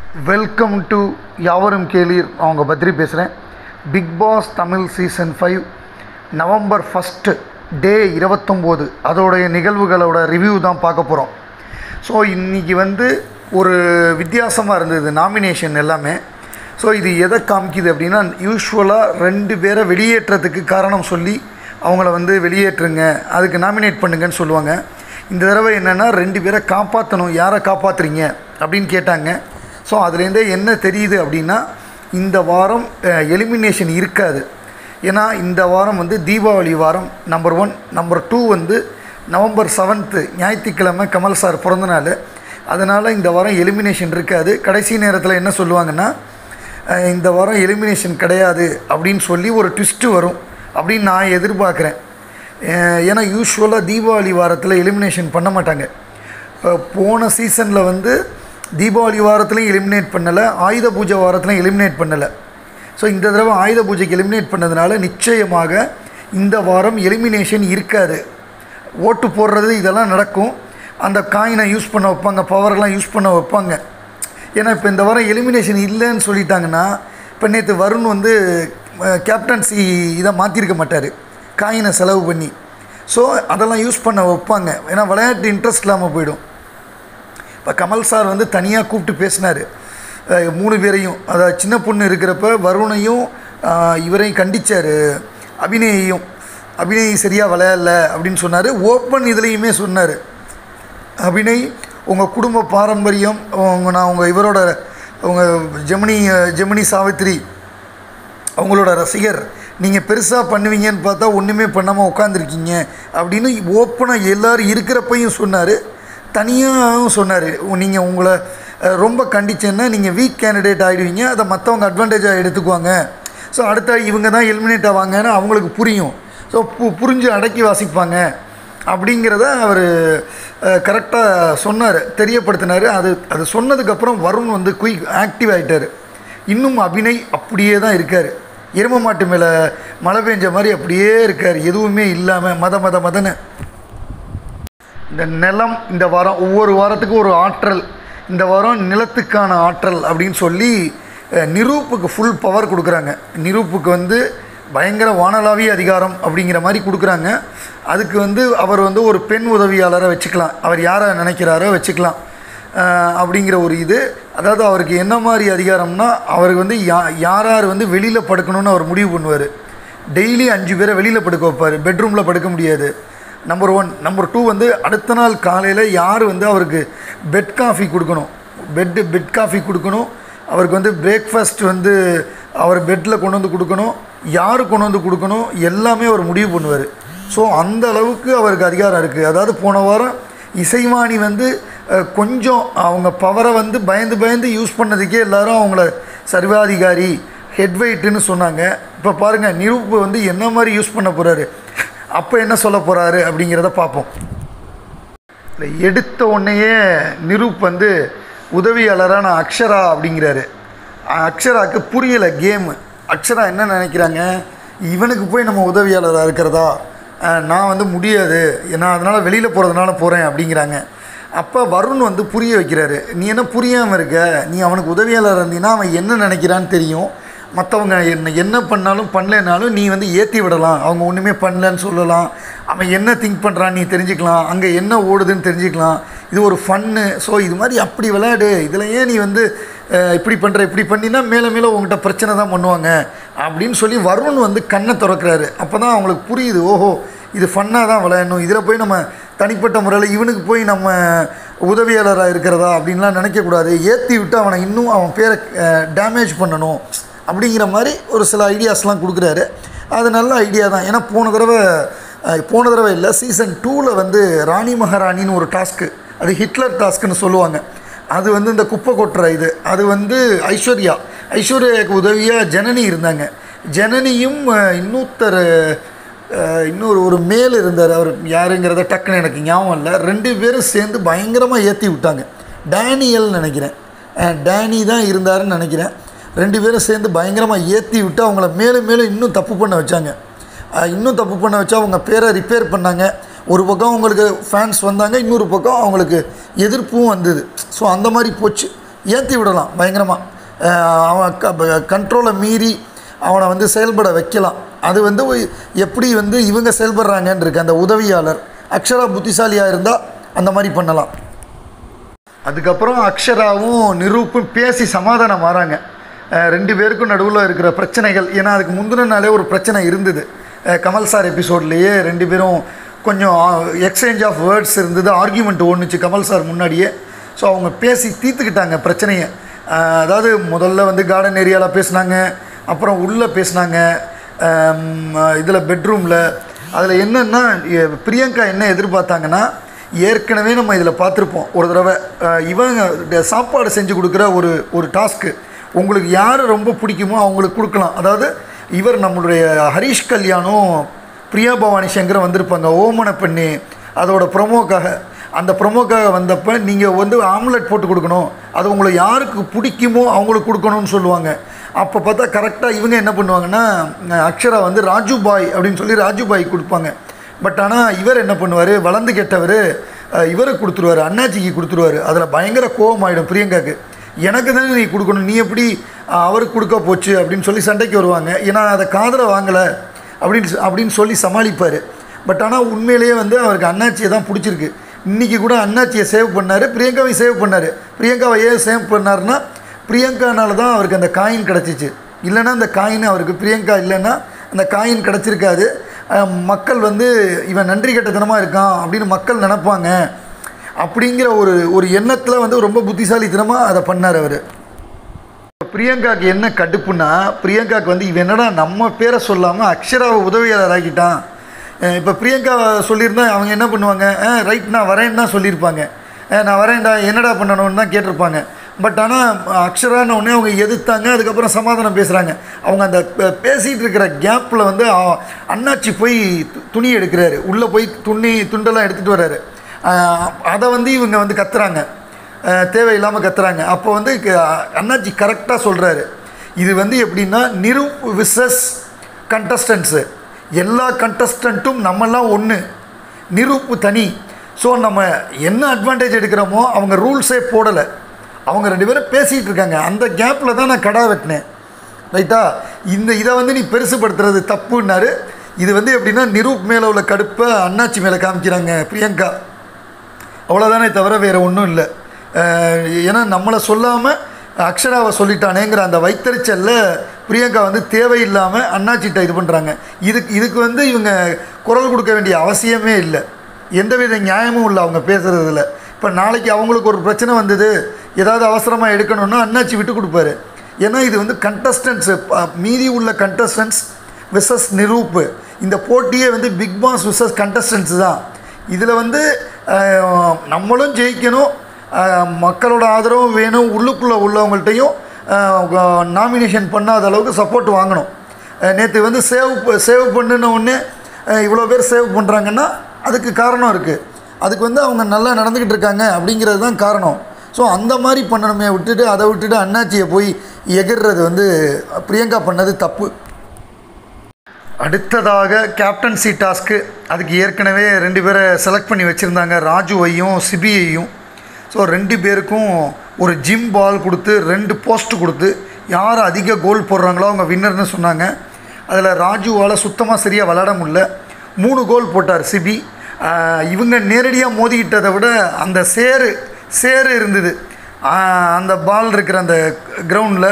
welcome to யாவரும் கேளீர் அவங்க பத்ரி பேசுகிறேன் Bigg Boss Tamil season five November first day இருபத்தொம்போது அதோடைய நிகழ்வுகளோட ரிவ்யூ தான் பார்க்க போகிறோம் ஸோ இன்றைக்கி வந்து ஒரு வித்தியாசமாக இருந்தது நாமினேஷன் எல்லாமே ஸோ இது எதை காமிக்குது அப்படின்னா யூஸ்வலாக ரெண்டு பேரை வெளியேற்றத்துக்கு காரணம் சொல்லி அவங்கள வந்து வெளியேற்றுங்க அதுக்கு நாமினேட் பண்ணுங்கன்னு சொல்லுவாங்க இந்த தடவை என்னென்னா ரெண்டு பேரை காப்பாற்றணும் யாரை காப்பாற்றுறீங்க அப்படின்னு கேட்டாங்க ஸோ அதுலேருந்தே என்ன தெரியுது அப்படின்னா இந்த வாரம் எலிமினேஷன் இருக்காது ஏன்னா இந்த வாரம் வந்து தீபாவளி வாரம் நம்பர் ஒன் நம்பர் டூ வந்து நவம்பர் செவன்த்து ஞாயிற்றுக்கிழமை கமல் சார் பிறந்த நாள் அதனால் இந்த வாரம் எலிமினேஷன் இருக்காது கடைசி நேரத்தில் என்ன சொல்லுவாங்கன்னா அஹ், இந்த வாரம் எலிமினேஷன் கிடையாது அப்படின்னு சொல்லி ஒரு ட்விஸ்ட்டு வரும் அப்படின்னு நான் எதிர்பார்க்குறேன் அஹ், ஏன்னா யூஸ்வலாக தீபாவளி வாரத்தில் எலிமினேஷன் பண்ண மாட்டாங்க இப்போ போன சீசனில் வந்து தீபாவளி வாரத்துலையும் எலிமினேட் பண்ணலை ஆயுத பூஜை வாரத்துலையும் எலிமினேட் பண்ணலை ஸோ இந்த தடவை ஆயுத பூஜைக்கு எலிமினேட் பண்ணதுனால நிச்சயமாக இந்த வாரம் எலிமினேஷன் இருக்காது ஓட்டு போடுறது இதெல்லாம் நடக்கும் அந்த காயினை யூஸ் பண்ண வைப்பாங்க பவர்லாம் யூஸ் பண்ண வைப்பாங்க ஏன்னா இப்போ இந்த வாரம் எலிமினேஷன் இல்லைன்னு சொல்லிட்டாங்கன்னா இப்போ நேற்று வருண் வந்து கேப்டன்சி இதை மாற்றிருக்க மாட்டார் காயினை செலவு பண்ணி ஸோ அதெல்லாம் யூஸ் பண்ண வைப்பாங்க ஏன்னா விளையாட்டு இன்ட்ரெஸ்ட் இல்லாமல் போயிடும் இப்போ கமல் சார் வந்து தனியாக கூப்பிட்டு பேசினார் மூணு பேரையும் அதாவது சின்ன பொண்ணு இருக்கிறப்ப வருணையும் அஹ், இவரையும் கண்டிச்சார் அபிநயையும் அபிநய் சரியாக விளையாடல அப்படின்னு சொன்னார் ஓப்பன் இதுலேயுமே சொன்னார் அபிநய் உங்கள் குடும்ப பாரம்பரியம் உங்க நான் உங்கள் இவரோட உங்கள் ஜெமினி ஜெமினி சாவித்ரி அவங்களோட ரசிகர் நீங்கள் பெருசாக பண்ணுவீங்கன்னு பார்த்தா ஒன்றுமே பண்ணாமல் உட்காந்துருக்கீங்க அப்படின்னு ஓப்பனாக எல்லோரும் இருக்கிறப்பையும் சொன்னார் தனியாகவும் சொன்னார் நீங்கள் உங்களை அஹ், ரொம்ப கண்டிச்சேன்னா நீங்கள் வீக் கேண்டிடேட் ஆகிடுவீங்க அதை மற்றவங்க அட்வான்டேஜாக எடுத்துக்குவாங்க ஸோ அடுத்த இவங்க தான் எலிமினேட் ஆவாங்கன்னு அவங்களுக்கு புரியும் ஸோ பு புரிஞ்சு அடக்கி வாசிப்பாங்க அப்படிங்கிறத அவர் கரெக்டாக சொன்னார் தெரியப்படுத்தினார் அது அது சொன்னதுக்கப்புறம் வருண் வந்து குயிக் ஆக்டிவ் ஆகிட்டார் இன்னும் அபிநய் அப்படியே தான் இருக்கார் எரும மாட்டு மேலே மழை பெஞ்ச மாதிரி அப்படியே இருக்கார் எதுவுமே இல்லாமல் மத மத மதன்னு இந்த நிலம் இந்த வாரம் ஒவ்வொரு வாரத்துக்கும் ஒரு ஆற்றல் இந்த வாரம் நிலத்துக்கான ஆற்றல் அப்படின்னு சொல்லி அஹ், நிரூப்புக்கு ஃபுல் பவர் கொடுக்குறாங்க நிரூப்புக்கு வந்து பயங்கர வானளாவிய அதிகாரம் அப்படிங்கிற மாதிரி கொடுக்குறாங்க அதுக்கு வந்து அவர் வந்து ஒரு பெண் உதவியாளரை வச்சுக்கலாம் அவர் யாரை நினைக்கிறாரோ வச்சுக்கலாம் அஹ், அப்படிங்கிற ஒரு இது அதாவது அவருக்கு என்ன மாதிரி அதிகாரம்னா அவருக்கு வந்து யா யார் யார் வந்து வெளியில் படுக்கணும்னு அவர் முடிவு பண்ணுவார் டெய்லி அஞ்சு பேரை வெளியில் படுக்க வைப்பார் பெட்ரூமில் படுக்க முடியாது நம்பர் ஒன் நம்பர் டூ வந்து அடுத்த நாள் காலையில் யார் வந்து அவருக்கு பெட் காஃபி கொடுக்கணும் பெட்டு பெட் காஃபி கொடுக்கணும் அவருக்கு வந்து பிரேக்ஃபாஸ்ட் வந்து அவர் பெட்டில் கொண்டு வந்து கொடுக்கணும் யார் கொண்டு வந்து கொடுக்கணும் எல்லாமே அவர் முடிவு பண்ணுவார் ஸோ அந்த அளவுக்கு அவருக்கு அதிகாரம் இருக்குது அதாவது போன வாரம் இசைவாணி வந்து அஹ், கொஞ்சம் அவங்க பவரை வந்து பயந்து பயந்து யூஸ் பண்ணதுக்கே எல்லாரும் அவங்கள சர்வாதிகாரி ஹெட்வெயிட்டுன்னு சொன்னாங்க இப்போ பாருங்கள் நிரூப் வந்து என்ன மாதிரி யூஸ் பண்ண போகிறாரு அப்போ என்ன சொல்ல போகிறாரு அப்படிங்கிறத பார்ப்போம் இல்லை எடுத்த உடனேயே நிரூப் வந்து உதவியாளரான அக்ஷரா அப்படிங்கிறாரு அஹ் அக்ஷராக்கு புரியலை கேமு அக்ஷரா என்ன நினைக்கிறாங்க இவனுக்கு போய் நம்ம உதவியாளராக இருக்கிறதா அஹ் நான் வந்து முடியாது நான் அதனால் வெளியில் போகிறதுனால போகிறேன் அப்படிங்கிறாங்க அப்போ வருண் வந்து புரிய வைக்கிறாரு நீ என்ன புரியாமல் இருக்க நீ அவனுக்கு உதவியாளர் இருந்தீங்கன்னா அவன் என்ன நினைக்கிறான்னு தெரியும் மற்றவங்க என்ன என்ன பண்ணாலும் பண்ணலைனாலும் நீ வந்து ஏற்றி விடலாம் அவங்க ஒன்றுமே பண்ணலன்னு சொல்லலாம் அவன் என்ன திங்க் பண்ணுறான் நீ தெரிஞ்சுக்கலாம் அங்கே என்ன ஓடுதுன்னு தெரிஞ்சுக்கலாம் இது ஒரு ஃபன்னு ஸோ இது மாதிரி அப்படி விளையாடு இதில் ஏன் நீ வந்து அஹ், இப்படி பண்ணுற இப்படி பண்ணினா மேலே மேலே உங்கள்கிட்ட பிரச்சனை தான் பண்ணுவாங்க அப்படின்னு சொல்லி வருண் வந்து கண்ணை திறக்கிறாரு அப்போ தான் அவங்களுக்கு புரியுது ஓஹோ இது ஃபன்னாக தான் விளையாடணும் இதில் போய் நம்ம தனிப்பட்ட முறையில் இவனுக்கு போய் நம்ம உதவியாளராக இருக்கிறதா அப்படின்லாம் நினைக்கக்கூடாது ஏற்றி விட்டு அவனை இன்னும் அவன் பேரை டேமேஜ் பண்ணணும் அப்படிங்கிற மாதிரி ஒரு சில ஐடியாஸ்லாம் கொடுக்குறாரு அது நல்ல ஐடியா தான் ஏன்னா போன தடவை அஹ், போன தடவை இல்லை சீசன் டூவில் வந்து ராணி மகாராணின்னு ஒரு டாஸ்க்கு அது ஹிட்லர் டாஸ்க்குன்னு சொல்லுவாங்க அது வந்து இந்த குப்பை கொட்டுற இது அது வந்து ஐஸ்வர்யா ஐஸ்வர்யாவுக்கு உதவியாக ஜனனி இருந்தாங்க ஜனனியும் அஹ், இன்னொருத்தர் அஹ், இன்னொரு ஒரு மேல் இருந்தார் அவர் யாருங்கிறத டக்குன்னு எனக்கு ஞாபகம் இல்லை ரெண்டு பேரும் சேர்ந்து பயங்கரமாக ஏற்றி விட்டாங்க டேனியல் நினைக்கிறேன் அஹ், டேனி தான் இருந்தாருன்னு நினைக்கிறேன் ரெண்டு பேரும் சேர்ந்து பயங்கரமாக ஏற்றி விட்டு அவங்கள மேலும் மேலும் இன்னும் தப்பு பண்ண வச்சாங்க அஹ், இன்னும் தப்பு பண்ண வச்சா அவங்க பேரை ரிப்பேர் பண்ணாங்க ஒரு பக்கம் அவங்களுக்கு ஃபேன்ஸ் வந்தாங்க இன்னொரு பக்கம் அவங்களுக்கு எதிர்ப்பும் வந்தது ஸோ அந்த மாதிரி போச்சு ஏற்றி விடலாம் பயங்கரமாக அவன் க கண்ட்ரோலை மீறி அவனை வந்து செயல்பட வைக்கலாம் அது வந்து ஒ- எப்படி வந்து இவங்க செயல்படுறாங்கன்னு இருக்கு அந்த உதவியாளர் அக்ஷரா புத்திசாலியாக இருந்தால் அந்த மாதிரி பண்ணலாம் அதுக்கப்புறம் அக்ஷராவும் நிரூப்பும் பேசி சமாதானம் வராங்க அஹ் ரெண்டு பேருக்கும் நடுவில் இருக்கிற பிரச்சனைகள் ஏன்னா அதுக்கு முந்தின நாளே ஒரு பிரச்சனை இருந்தது அஹ் கமல் சார் எபிசோட்லேயே ரெண்டு பேரும் கொஞ்சம் எக்ஸ்சேஞ்ச் ஆஃப் வேர்ட்ஸ் இருந்தது ஆர்கியூமெண்ட் ஒன்றுச்சு கமல் சார் முன்னாடியே ஸோ அவங்க பேசி தீர்த்துக்கிட்டாங்க பிரச்சனையை அஹ் அதாவது முதல்ல வந்து கார்டன் ஏரியாவில் பேசுனாங்க அப்புறம் உள்ளே பேசுனாங்க இதில் பெட்ரூமில் அதில் என்னென்னா எ- பிரியங்கா என்ன எதிர்பார்த்தாங்கன்னா ஏற்கனவே நம்ம இதில் பார்த்துருப்போம் ஒரு தடவை அஹ், இவங்க இந்த சாப்பாடு செஞ்சு கொடுக்குற ஒரு ஒரு டாஸ்க்கு உங்களுக்கு யார் ரொம்ப பிடிக்குமோ அவங்களுக்கு கொடுக்கலாம் அதாவது இவர் நம்மளுடைய ஹரிஷ் கல்யாணம் பிரியா பவானி சங்கர் வந்திருப்பாங்க ஓமன பெண்ணு அதோட ப்ரொமோக்காக அந்த ப்ரொமோக்காக வந்தப்போ நீங்கள் வந்து ஆம்லெட் போட்டு கொடுக்கணும் அது உங்களுக்கு யாருக்கு பிடிக்குமோ அவங்களுக்கு கொடுக்கணும்னு சொல்லுவாங்க அப்போ பார்த்தா கரெக்டாக இவங்க என்ன பண்ணுவாங்கன்னா அஹ், அக்ஷரா வந்து ராஜு பாய் அப்படின்னு சொல்லி ராஜு பாய் கொடுப்பாங்க பட் ஆனால் இவர் என்ன பண்ணுவார் வளர்ந்து கெட்டவர் இவருக்கு கொடுத்துருவாரு அண்ணாச்சிக்கு கொடுத்துருவாரு அதில் பயங்கர கோபம் ஆகிடும் பிரியங்காக்கு எனக்கு தானே நீ கொடுக்கணும் நீ எப்படி அஹ், அவருக்கு கொடுக்க போச்சு அப்படின்னு சொல்லி சண்டைக்கு வருவாங்க ஏன்னா அதை காதலை வாங்கலை அப்படின்னு சொ- அப்படின்னு சொல்லி சமாளிப்பார் பட் ஆனால் உண்மையிலேயே வந்து அவருக்கு அண்ணாச்சியை தான் பிடிச்சிருக்கு இன்றைக்கி கூட அண்ணாச்சியை சேவ் பண்ணார் பிரியங்காவை சேவ் பண்ணார் பிரியங்காவை ஏன் சேவ் பண்ணாருன்னா பிரியங்கானால தான் அவருக்கு அந்த காயின் கிடச்சிச்சு இல்லைன்னா அந்த காயின் அவருக்கு பிரியங்கா இல்லைன்னா அந்த காயின் கிடச்சிருக்காது அஹ் மக்கள் வந்து இவன் நன்றி கெட்டத்தனமாக இருக்கான் அப்படின்னு மக்கள் நினைப்பாங்க அப்படிங்கிற ஒரு ஒரு எண்ணத்தில் வந்து ரொம்ப புத்திசாலித்தனமாக அதை பண்ணார் அவர் பிரியங்காக்கு என்ன கடுப்புனா பிரியங்காக்கு வந்து இவன் என்னடா நம்ம பேரை சொல்லாமல் அக்ஷராவை உதவியாளர் ஆக்கிட்டான் இப்போ பிரியங்கா சொல்லியிருந்தா அவங்க என்ன பண்ணுவாங்க ரைட் நான் வரேன்னு தான் சொல்லியிருப்பாங்க அஹ் நான் வரேன்டா என்னடா பண்ணணும்னு தான் கேட்டிருப்பாங்க பட் ஆனால் அக்ஷரான உடனே அவங்க எதிர்த்தாங்க அதுக்கப்புறம் சமாதானம் பேசுகிறாங்க அவங்க அந்த பே- பேசிகிட்டு இருக்கிற கேப்பில் வந்து அ- அண்ணாச்சி போய் து- துணி எடுக்கிறாரு உள்ளே போய் துணி துண்டெல்லாம் எடுத்துகிட்டு வர்றாரு அஹ் அதை வந்து இவங்க வந்து கத்துறாங்க அஹ் தேவையில்லாமல் கத்துறாங்க அப்போ வந்து க- அண்ணாச்சி கரெக்டாக சொல்கிறாரு இது வந்து எப்படின்னா நிரு விசஸ் கண்டஸ்டன்ஸு எல்லா கண்டஸ்டண்ட்டும் நம்மெல்லாம் ஒன்று நிரூப்பு தனி ஸோ நம்ம என்ன அட்வான்டேஜ் எடுக்கிறோமோ அவங்க ரூல்ஸே போடலை அவங்க ரெண்டு பேரும் பேசிகிட்டு இருக்காங்க அந்த கேப்பில் தான் நான் கடா வெட்டினேன் ரைட்டா இந்த இதை வந்து நீ பெருசுப்படுத்துறது தப்புன்னாரு இது வந்து எப்படின்னா நிரூப் மேலே உள்ள கடுப்பை அண்ணாச்சி மேலே காமிக்கிறாங்க பிரியங்கா அவ்வளோதானே தவிர வேறு ஒன்றும் இல்லை அஹ் ஏன்னா நம்மளை சொல்லாமல் அக்ஷராவை சொல்லிட்டானேங்கிற அந்த வைத்தறிச்சலில் பிரியங்கா வந்து தேவையில்லாமல் அண்ணாச்சிட்ட இது பண்ணுறாங்க இதுக்கு இதுக்கு வந்து இவங்க குரல் கொடுக்க வேண்டிய அவசியமே இல்லை எந்தவித நியாயமும் இல்லை அவங்க பேசுகிறதுல இப்போ நாளைக்கு அவங்களுக்கு ஒரு பிரச்சனை வந்தது ஏதாவது அவசரமாக எடுக்கணும்னா அண்ணாச்சி விட்டு கொடுப்பாரு ஏன்னா இது வந்து கண்டஸ்டன்ஸு மீதி உள்ள கண்டஸ்டன்ஸ் விசஸ் நிரூப்பு இந்த போட்டியே வந்து பிக் பாஸ் விசஸ் கண்டஸ்டன்ஸ் தான் இதில் வந்து அஹ், நம்மளும் ஜெயிக்கணும் அஹ், மக்களோட ஆதரவும் வேணும் உள்ளுக்குள்ளே உள்ளவங்கள்ட்டையும் நாமினேஷன் பண்ணாத அளவுக்கு சப்போர்ட் வாங்கணும் நேற்று வந்து சேவ் சேவ் பண்ணுன உடனே அஹ், இவ்வளோ பேர் சேவ் பண்ணுறாங்கன்னா அதுக்கு காரணம் இருக்குது அதுக்கு வந்து அவங்க நல்லா நடந்துக்கிட்டு இருக்காங்க அப்படிங்கிறது தான் காரணம் ஸோ அந்த மாதிரி பண்ணணுமே விட்டுட்டு அதை விட்டுட்டு அண்ணாச்சியை போய் எகிர்றது வந்து பிரியங்கா பண்ணது தப்பு அடுத்ததாக கேப்டன்சி டாஸ்க்கு அதுக்கு ஏற்கனவே ரெண்டு பேரை செலக்ட் பண்ணி வச்சுருந்தாங்க ராஜுவையும் சிபியையும் ஸோ ரெண்டு பேருக்கும் ஒரு ஜிம் பால் கொடுத்து ரெண்டு போஸ்ட் கொடுத்து யார் அதிக கோல் போடுறாங்களோ அவங்க வின்னர்னு சொன்னாங்க அதில் ராஜுவால் சுத்தமாக சரியாக விளாட முடியல மூணு கோல் போட்டார் சிபி ஆஹ் இவங்க நேரடியாக மோதிக்கிட்டதை விட அந்த சேரு சேரு இருந்தது ஆஹ் அந்த பால் இருக்கிற அந்த கிரவுண்டில்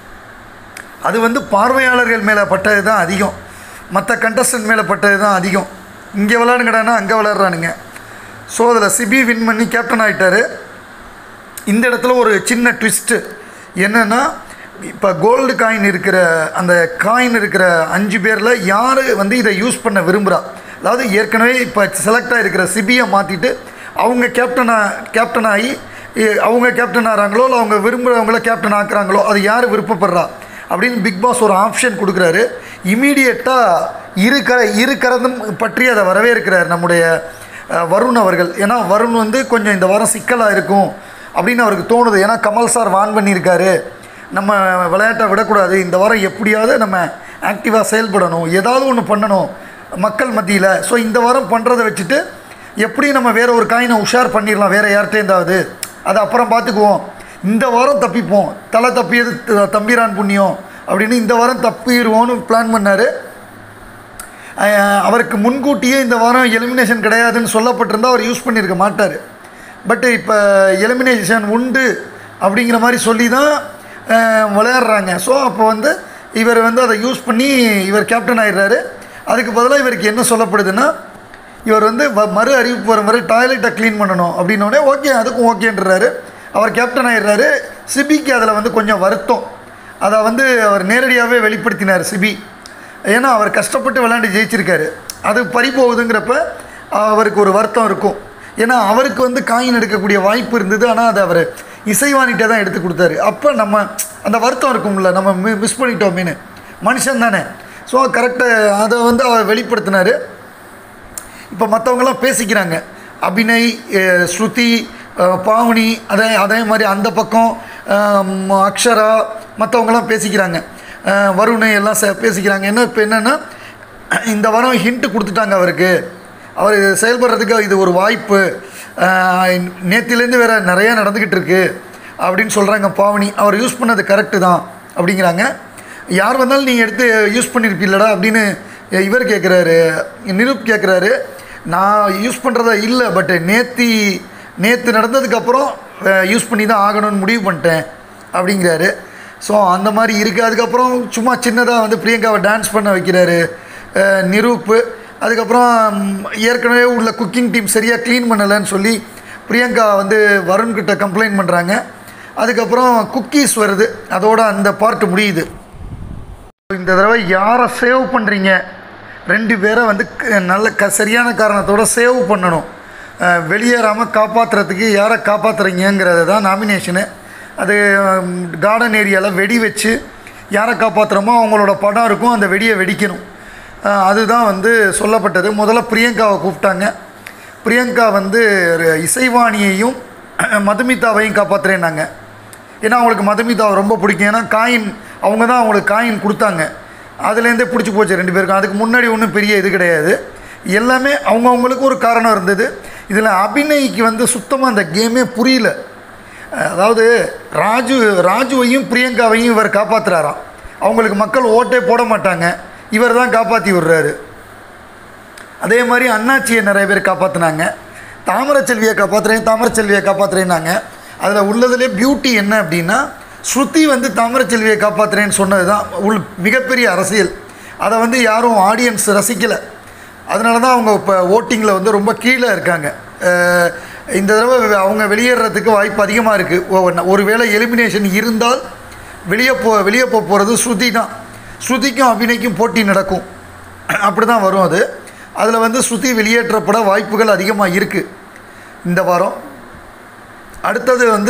அது வந்து பார்வையாளர்கள் மேலே பட்டது தான் அதிகம் மற்ற கண்டஸ்டன்ட் மேலே பட்டது தான் அதிகம் இங்கே விளாடுங்கடானா அங்கே விளாட்றானுங்க ஸோ அதில் சிபி வின் பண்ணி கேப்டன் ஆகிட்டார் இந்த இடத்துல ஒரு சின்ன ட்விஸ்ட்டு என்னென்னா இப்போ கோல்டு காயின் இருக்கிற அந்த காயின் இருக்கிற அஞ்சு பேரில் யார் வந்து இதை யூஸ் பண்ண விரும்புகிறா அதாவது ஏற்கனவே இப்போ செலக்ட் ஆகிருக்கிற சிபியை மாற்றிட்டு அவங்க கேப்டனாக கேப்டன் ஆகி எ- அவங்க கேப்டன் ஆகிறாங்களோ இல்லை அவங்க விரும்புகிறவங்கள கேப்டன் ஆக்குறாங்களோ அது யார் விருப்பப்படுறா அப்படின்னு பிக் பாஸ் ஒரு ஆப்ஷன் கொடுக்குறாரு இமீடியட்டாக இரு கர இரு கரந்தும் பற்றி அதை வரவேற்கிறார் நம்முடைய அஹ், வருண் அவர்கள் ஏன்னா வருண் வந்து கொஞ்சம் இந்த வாரம் சிக்கலாக இருக்கும் அப்படின்னு அவருக்கு தோணுது ஏன்னா கமல் சார் வான் பண்ணியிருக்காரு நம்ம விளையாட்டை விடக்கூடாது இந்த வாரம் எப்படியாவது நம்ம ஆக்டிவாக செயல்படணும் ஏதாவது ஒன்று பண்ணணும் மக்கள் மத்தியில் ஸோ இந்த வாரம் பண்ணுறதை வச்சுட்டு எப்படி நம்ம வேற ஒரு காயினை உஷார் பண்ணிடலாம் வேறு யார்கிட்டேருந்தாவது அதை அப்புறம் பார்த்துக்குவோம் இந்த வாரம் தப்பிப்போம் தலை தப்பியது த- தம்பிரான் புண்ணியம் அப்படின்னு இந்த வாரம் தப்பிடுவோன்னு பிளான் பண்ணார் அவருக்கு முன்கூட்டியே இந்த வாரம் எலிமினேஷன் கிடையாதுன்னு சொல்லப்பட்டிருந்தா அவர் யூஸ் பண்ணியிருக்க மாட்டார் பட் இப்போ எலிமினேஷன் உண்டு அப்படிங்கிற மாதிரி சொல்லி தான் அஹ், விளையாடுறாங்க ஸோ அப்போ வந்து இவர் வந்து அதை யூஸ் பண்ணி இவர் கேப்டன் ஆயிடுறாரு அதுக்கு பதிலாக இவருக்கு என்ன சொல்லப்படுதுன்னா இவர் வந்து வ- மறு அறிவிப்பு வரும் வரை டாய்லெட்டை க்ளீன் பண்ணணும் அப்படின்னோடனே ஓகே அதுக்கும் ஓகேன்றாரு அவர் கேப்டன் ஆயிடுறாரு சிபிக்கு அதில் வந்து கொஞ்சம் வருத்தம் அதை வந்து அவர் நேரடியாகவே வெளிப்படுத்தினார் சிபி ஏன்னா அவர் கஷ்டப்பட்டு விளையாண்டு ஜெயிச்சிருக்காரு அது பறி போகுதுங்கிறப்ப அவருக்கு ஒரு வருத்தம் இருக்கும் ஏன்னா அவருக்கு வந்து காயின் எடுக்கக்கூடிய வாய்ப்பு இருந்தது ஆனால் அதை அவர் இசைவாணிகிட்ட தான் எடுத்து கொடுத்தாரு அப்போ நம்ம அந்த வருத்தம் இருக்கும்ல நம்ம மி மிஸ் பண்ணிட்டோமேனு மனுஷன் தானே ஸோ கரெக்டாக அதை வந்து அவர் வெளிப்படுத்தினார் இப்போ மற்றவங்கெல்லாம் பேசிக்கிறாங்க அபிநய் அஹ், ஸ்ருதி அஹ், பாவனி அதே அதே மாதிரி அந்த பக்கம் அம், அக்ஷரா மற்றவங்கெல்லாம் பேசிக்கிறாங்க அஹ், வருண் எல்லாம் சே பேசிக்கிறாங்க என்ன இப்போ என்னென்னா இந்த வாரம் ஹிண்ட்டு கொடுத்துட்டாங்க அவருக்கு அவர் செயல்படுறதுக்கு இது ஒரு வாய்ப்பு நேற்றுலேருந்து வேறு நிறையா நடந்துக்கிட்டு இருக்கு அப்படின்னு சொல்கிறாங்க பாவனி அவர் யூஸ் பண்ணது கரெக்டு தான் அப்படிங்கிறாங்க யார் வந்தாலும் நீங்கள் எடுத்து யூஸ் பண்ணியிருப்பீங்களடா அப்படின்னு இவர் கேட்குறாரு நிரூப் கேட்குறாரு நான் யூஸ் பண்ணுறதா இல்லை பட் நேத்தி நேற்று நடந்ததுக்கப்புறம் யூஸ் பண்ணி தான் ஆகணும்னு முடிவு பண்ணிட்டேன் அப்படிங்கிறாரு ஸோ அந்த மாதிரி இருக்குது அதுக்கப்புறம் சும்மா சின்னதாக வந்து பிரியங்காவை டான்ஸ் பண்ண வைக்கிறாரு அஹ், நிரூப்பு அதுக்கப்புறம் ம், ஏற்கனவே உள்ள குக்கிங் டீம் சரியாக க்ளீன் பண்ணலைன்னு சொல்லி பிரியங்கா வந்து வருண்கிட்ட கம்ப்ளைண்ட் பண்ணுறாங்க அதுக்கப்புறம் குக்கீஸ் வருது அதோட அந்த பார்ட் முடியுது இந்த தடவை யாரை சேவ் பண்ணுறீங்க ரெண்டு பேரை வந்து க- நல்ல க சரியான காரணத்தோட சேவ் பண்ணணும் அஹ், வெளியேறாமல் காப்பாற்றுறதுக்கு யாரை காப்பாற்றுறீங்கிறது தான் நாமினேஷனு அது கார்டன் ஏரியாவில் வெடி வச்சு யாரை காப்பாற்றுறோமோ அவங்களோட படம் இருக்கும் அந்த வெடியை வெடிக்கணும் அஹ், அதுதான் வந்து சொல்லப்பட்டது முதல்ல பிரியங்காவை கூப்பிட்டாங்க பிரியங்கா வந்து ஒரு இசைவாணியையும் மதுமிதாவையும் காப்பாற்றுறேன்னாங்க ஏன்னா அவங்களுக்கு மதுமிதாவை ரொம்ப பிடிக்கும் ஏன்னா காயின் அவங்க தான் அவங்களுக்கு காயின் கொடுத்தாங்க அதுலேருந்தே பிடிச்சி போச்சு ரெண்டு பேருக்கும் அதுக்கு முன்னாடி ஒன்றும் பெரிய இது கிடையாது எல்லாமே அவங்கவுங்களுக்கு ஒரு காரணம் இருந்தது இதில் அபிநய்க்கு வந்து சுத்தமாக அந்த கேமே புரியல அதாவது ராஜு ராஜுவையும் பிரியங்காவையும் இவர் காப்பாற்றுறாராம் அவங்களுக்கு மக்கள் ஓட்டே போட மாட்டாங்க இவர் தான் காப்பாற்றி விடுறாரு அதே மாதிரி அண்ணாச்சியை நிறைய பேர் காப்பாற்றினாங்க தாமரச்செல்வியை காப்பாற்றுறேன் தாமரச்செல்வியை காப்பாற்றுறேன்னாங்க அதில் உள்ளதுலே பியூட்டி என்ன அப்படின்னா ஸ்ருதி வந்து தாமரச்செல்வியை காப்பாற்றுறேன்னு சொன்னது தான் உள் மிகப்பெரிய அரசியல் அதை வந்து யாரும் ஆடியன்ஸ் ரசிக்கலை அதனால தான் அவங்க இப்போ ஓட்டிங்கில் வந்து ரொம்ப கீழே இருக்காங்க அஹ் இந்த தடவை அவங்க வெளியேறதுக்கு வாய்ப்பு அதிகமாக இருக்குது ஒருவேளை எலிமினேஷன் இருந்தால் வெளியே போ வெளியே போக போகிறது ஸ்ருதி தான் ஸ்ருதிக்கும் அபிநய்க்கும் போட்டி நடக்கும் அப்படி தான் வரும் அது அதில் வந்து ஸ்ருதி வெளியேற்றப்பட வாய்ப்புகள் அதிகமாக இருக்குது இந்த வாரம் அடுத்தது வந்து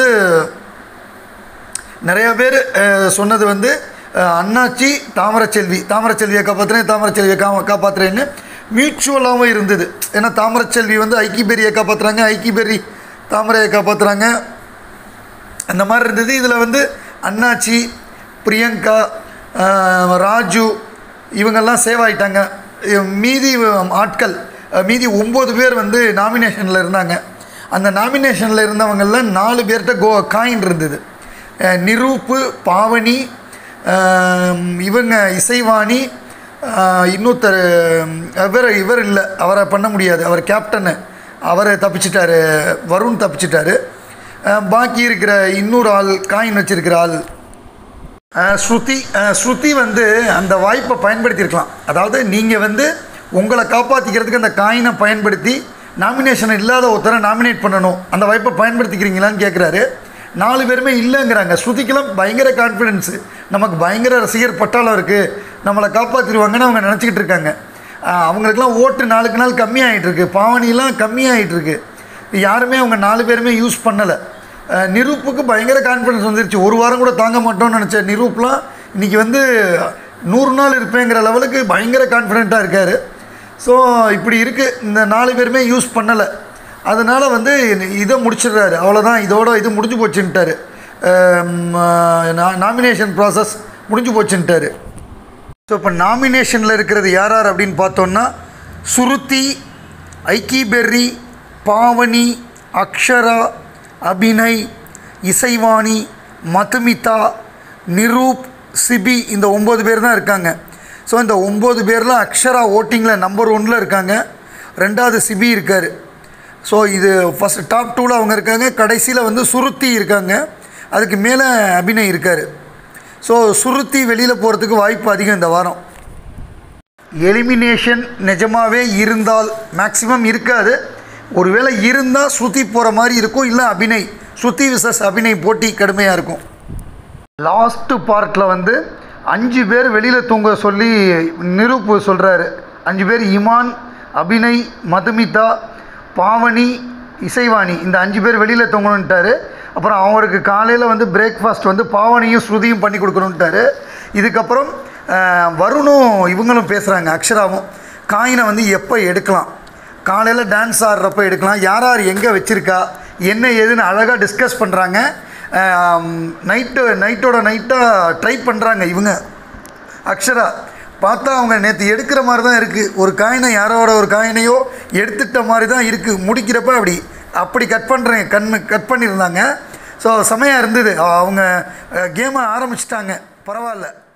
நிறையா பேர் அஹ், சொன்னது வந்து அஹ், அண்ணாச்சி தாமரச்செல்வி தாமரச்செல்வியை காப்பாற்றுறேன் தாமரச்செல்வியை கா காப்பாற்றுறேன்னு மியூச்சுவலாகவும் இருந்தது ஏன்னா தாமரச்செல்வி வந்து ஐக்கிபெரியை காப்பாற்றுறாங்க ஐக்கிபெரி தாமரையை காப்பாற்றுறாங்க அந்த மாதிரி இருந்தது இதில் வந்து அண்ணாச்சி பிரியங்கா ஆஹ், ராஜு இவங்கெல்லாம் சேவ் ஆயிட்டாங்க இவ் மீதி ஆட்கள் அஹ், மீதி ஒம்பது பேர் வந்து நாமினேஷனில் இருந்தாங்க அந்த நாமினேஷனில் இருந்தவங்களில் நாலு பேர்கிட்ட கோ காயின் இருந்தது அஹ், நிரூப்பு பாவனி ஆஹ், இவங்க இசைவாணி ஆஹ், இன்னொருத்தர் இவர் இவர் இல்லை அவரை பண்ண முடியாது அவர் கேப்டனு அவர் தப்பிச்சிட்டாரு வருண் தப்பிச்சிட்டாரு அஹ் பாக்கி இருக்கிற இன்னொரு ஆள் காயின் வச்சிருக்கிற ஆள் அஹ் ஸ்ருதி அஹ் ஸ்ருதி வந்து அந்த வாய்ப்பை பயன்படுத்தியிருக்கலாம் அதாவது நீங்கள் வந்து உங்களை காப்பாற்றிக்கிறதுக்கு அந்த காயினை பயன்படுத்தி நாமினேஷன் இல்லாத ஒருத்தரை நாமினேட் பண்ணணும் அந்த வாய்ப்பை பயன்படுத்திக்கிறீங்களான்னு கேட்குறாரு நாலு பேருமே இல்லைங்கிறாங்க ஸ்ருதிக்கெல்லாம் பயங்கர கான்ஃபிடென்ஸு நமக்கு பயங்கர ரசிகர் பட்டாளம் இருக்குது நம்மளை காப்பாற்றிடுவாங்கன்னு அவங்க நினச்சிக்கிட்டு இருக்காங்க அஹ் அவங்களுக்கெல்லாம் ஓட்டு நாளுக்கு நாள் கம்மியாகிட்டு இருக்கு பாவனிலாம் கம்மியாகிட்டு இருக்கு யாருமே அவங்க நாலு பேருமே யூஸ் பண்ணலை அஹ் நிரூப்புக்கு பயங்கர கான்ஃபிடன்ஸ் வந்துருச்சு ஒரு வாரம் கூட தாங்க மாட்டோம்னு நினச்ச நிரூப்லாம் இன்றைக்கி வந்து நூறு நாள் இருப்பேங்கிற லெவலுக்கு பயங்கர கான்ஃபிடெண்ட்டாக இருக்கார் ஸோ இப்படி இருக்குது இந்த நாலு பேருமே யூஸ் பண்ணலை அதனால் வந்து இதை முடிச்சிடுறாரு அவ்வளோதான் இதோட இது முடிஞ்சு போச்சுன்ட்டாரு நாமினேஷன் ப்ராசஸ் முடிஞ்சு போச்சுன்ட்டாரு ஸோ இப்போ நாமினேஷனில் இருக்கிறது யார் யார் அப்படின்னு பார்த்தோன்னா சுருதி ஐக்கி பெர்ரி பாவனி அக்ஷரா அபிநய் இசைவாணி மதுமிதா நிரூப் சிபி இந்த ஒம்பது பேர் தான் இருக்காங்க ஸோ இந்த ஒம்பது பேரில் அக்ஷரா ஓட்டிங்கில் நம்பர் ஒன்னில் இருக்காங்க ரெண்டாவது சிபி இருக்கார் ஸோ இது ஃபஸ்ட் டாப் டூவில் அவங்க இருக்காங்க கடைசியில் வந்து சுருத்தி இருக்காங்க அதுக்கு மேலே அபிநய் இருக்கார் ஸோ சுருத்தி வெளியில் போகிறதுக்கு வாய்ப்பு அதிகம் இந்த வாரம் எலிமினேஷன் நிஜமாகவே இருந்தால் மேக்ஸிமம் இருக்காது ஒருவேளை இருந்தால் ஸ்ருதி போகிற மாதிரி இருக்கும் இல்லை அபிநய் ஸ்ருதி விசஸ் அபிநய் போட்டி கடுமையாக இருக்கும் லாஸ்ட்டு பார்ட்டில் வந்து அஞ்சு பேர் வெளியில் தூங்க சொல்லி நிரூப்பு சொல்கிறாரு அஞ்சு பேர் இமான் அபிநய் மதுமிதா பாவனி இசைவாணி இந்த அஞ்சு பேர் வெளியில் தூங்கணுன்ட்டாரு அப்புறம் அவருக்கு காலையில் வந்து பிரேக்ஃபாஸ்ட் வந்து பாவனியும் ஸ்ருதியும் பண்ணி கொடுக்கணுன்ட்டாரு இதுக்கப்புறம் அஹ், வருணும் இவங்களும் பேசுகிறாங்க அக்ஷராவும் காயினை வந்து எப்போ எடுக்கலாம் காலையில் டான்ஸ் ஆடுறப்ப எடுக்கலாம் யார் யார் எங்கே வச்சுருக்கா என்ன ஏதுன்னு அழகாக டிஸ்கஸ் பண்ணுறாங்க நைட்டு நைட்டோட நைட்டாக ட்ரை பண்ணுறாங்க இவங்க அக்ஷரா பார்த்தா அவங்க நேற்று எடுக்கிற மாதிரி தான் இருக்குது ஒரு காயினை யாரோட ஒரு காயினையோ எடுத்துட்ட மாதிரி தான் இருக்குது முடிக்கிறப்ப அப்படி அப்படி கட் பண்ணுறேன் கண் கட் பண்ணியிருந்தாங்க ஸோ செமையாக இருந்தது அவங்க கேமை ஆரம்பிச்சிட்டாங்க பரவாயில்ல